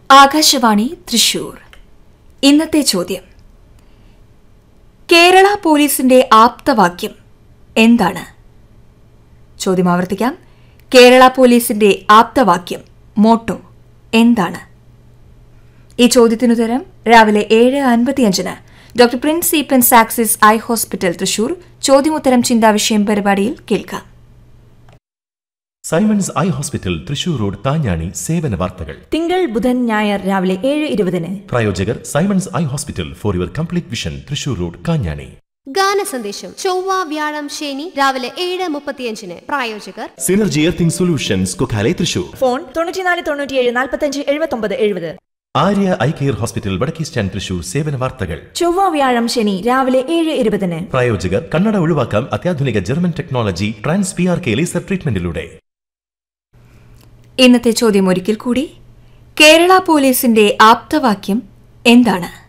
ആകാശവാണി തൃശൂർ ഇന്നത്തെ ചോദ്യം കേരള പോലീസിന്റെ ആപ്തവാക്യം എന്താണ് ചോദ്യം ആവർത്തിക്കാം കേരള പോലീസിന്റെ ആപ്തവാക്യം മോട്ടോ എന്താണ് ഈ ചോദ്യത്തിനുത്തരം രാവിലെ ഏഴ് അൻപത്തിയഞ്ചിന് ഡോക്ടർ പ്രിൻസ് ഈപ്പൻ സാക്സിസ് ഐ ഹോസ്പിറ്റൽ തൃശൂർ ചോദ്യമുത്തരം ചിന്താവിഷയം പരിപാടിയിൽ കേൾക്കാം Simons eye hospital Thrissur road താഞ്ഞാണി സേവന വാർത്തകൾ തിങ്കൾ ബുധൻ ഞായർ രാവിലെ ഏഴ് ഇരുപതിന് പ്രായോജകർ Simons eye hospital for your complete vision Thrissur road Kanjani ഗാന സന്ദേശം ചൊവ്വ വ്യാഴം ശനി രാവിലെ ഏഴ് മുപ്പത്തിയഞ്ചിന് പ്രായോജകർ Synergy Earthing Solutions Kokkale Thrissur phone തൊണ്ണൂറ്റിനാല് തൊണ്ണൂറ്റിയേഴ് നാൽപ്പത്തഞ്ച് എഴുപത്തൊമ്പത് എഴുപത് ആര്യ ഐ കെയർ ഹോസ്പിറ്റൽ വടക്കേ സ്റ്റാൻഡ് തൃശൂർ സേവന വാർത്തകൾ ചൊവ്വ വ്യാഴം ശനി രാവിലെ ഏഴ് ഇരുപതിന് പ്രായോജകർ കണ്ണട ഒഴിവാക്കാം അത്യാധുനിക German technology trans P R K laser ട്രീറ്റ്മെന്റിലൂടെ ഇന്നത്തെ ചോദ്യം ഒരിക്കൽ കൂടി കേരള പോലീസിന്റെ ആപ്തവാക്യം എന്താണ്